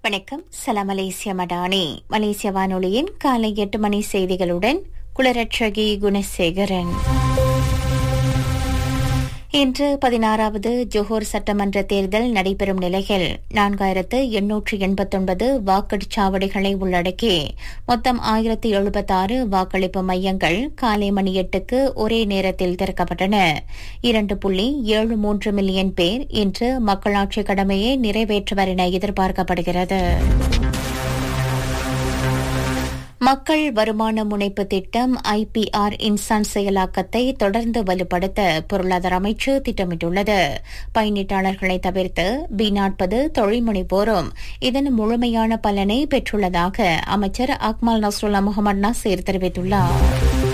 வணக்கம் சலாம் மலேசிய மடானி மலேசிய வானொலியின் காலை எட்டு மணி செய்திகளுடன் குளரட்சகி குணசேகரன் இன்று பதினாறாவது ஜோஹர் சட்டமன்ற தேர்தல் நடைபெறும் நிலையில் நான்காயிரத்து எண்ணூற்று எண்பத்தொன்பது வாக்குச்சாவடிகளை உள்ளடக்கி மொத்தம் ஆயிரத்து எழுபத்தாறு வாக்களிப்பு மையங்கள் காலை மணி எட்டுக்கு ஒரே நேரத்தில் திறக்கப்பட்டன இரண்டு புள்ளி ஏழு மூன்று மில்லியன் பேர் இன்று மக்களாட்சி கடமையை நிறைவேற்றுவர் என எதிர்பார்க்கப்படுகிறது மக்கள் வருமான முனைப்பு திட்டம் ஐபிஆர் இன்சான் செயலாக்கத்தை தொடர்ந்து வலுப்படுத்த பொருளாதார அமைச்சு திட்டமிட்டுள்ளது பயனீட்டாளர்களை தவிர்த்து பி நாற்பது தொழில் முனைவோரும் இதன் முழுமையான பலனை பெற்றுள்ளதாக அமைச்சர் அக்மல் நஸ்ருல்லா முகமது நாசீர் தெரிவித்துள்ளார்